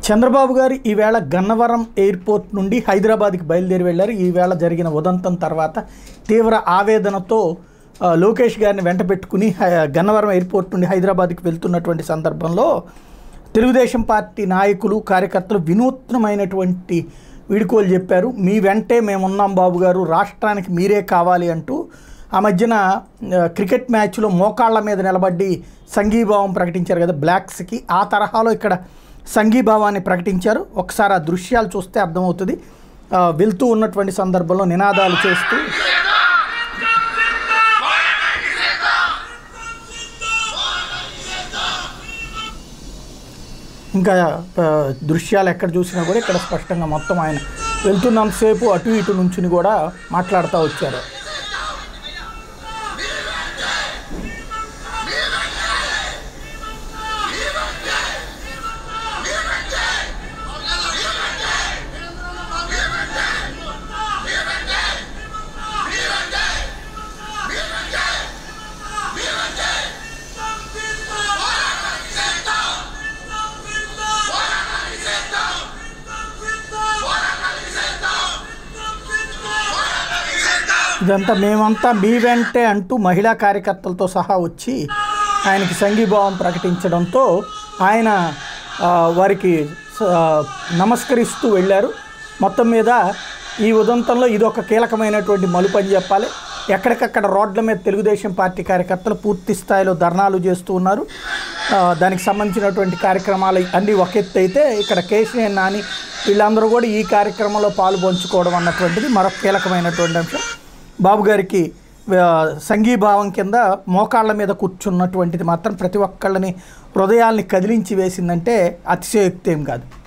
చంద్రబాబు గారు ఈవేళ గన్నవరం ఎయిర్పోర్ట్ నుండి హైదరాబాద్కి బయలుదేరి వెళ్ళారు ఈవేళ జరిగిన ఉదంతం తర్వాత తీవ్ర ఆవేదనతో ఆ, లోకేష్ గారిని వెంట పెట్టుకుని హై- గన్నవరం ఎయిర్పోర్ట్ నుండి హైదరాబాద్కి వెళ్తున్నటువంటి సందర్భంలో తెలుగుదేశం పార్టీ నాయకులు కార్యకర్తలు వినూత్నమైనటువంటి వీడుకోలు చెప్పారు మీ వెంటే మేమున్నాం బాబు గారు రాష్ట్రానికి మీరే కావాలి అంటూ ఆ మధ్యన ఆ, క్రికెట్ మ్యాచ్లో మోకాళ్ళ మీద నిలబడి సంఘీభావం ప్రకటించారు కదా బ్లాక్స్కి ఆ తరహాలో ఇక్కడ సంఘీభావాన్ని ప్రకటించారు ఒకసారి ఆ దృశ్యాలు చూస్తే అర్థమవుతుంది ఆ, వెళ్తూ ఉన్నటువంటి సందర్భంలో నినాదాలు చేస్తూ ఇంకా ఆ, దృశ్యాలు ఎక్కడ చూసినా కూడా ఇక్కడ స్పష్టంగా మొత్తం ఆయన వెళ్తున్నంతసేపు అటు ఇటు నుంచుని కూడా మాట్లాడుతూ వచ్చారు ఇదంతా మేమంతా మీ వెంటే అంటూ మహిళా కార్యకర్తలతో సహా వచ్చి ఆయనకి సంఘీభావం ప్రకటించడంతో ఆయన ఆ, వారికి స- ఆ, నమస్కరిస్తూ వెళ్ళారు మొత్తం మీద ఈ ఉదంతంలో ఇది ఒక కీలకమైనటువంటి మలుపు అని చెప్పాలి ఎక్కడికక్కడ రోడ్ల మీద తెలుగుదేశం పార్టీ కార్యకర్తలు పూర్తి స్థాయిలో ధర్నాలు చేస్తూ ఉన్నారు ఆ, దానికి సంబంధించినటువంటి కార్యక్రమాలు అన్నీ ఒక ఎత్తు అయితే ఇక్కడ కేసీఆర్ నాని వీళ్ళందరూ కూడా ఈ కార్యక్రమంలో పాలు పంచుకోవడం అన్నటువంటిది మరొక కీలకమైనటువంటి అంశం బాబు గారికి ఆ, సంఘీభావం కింద మోకాళ్ళ మీద కూర్చున్నటువంటిది మాత్రం ప్రతి ఒక్కళ్ళని హృదయాల్ని కదిలించి వేసిందంటే అతిశయోక్తి ఏం కాదు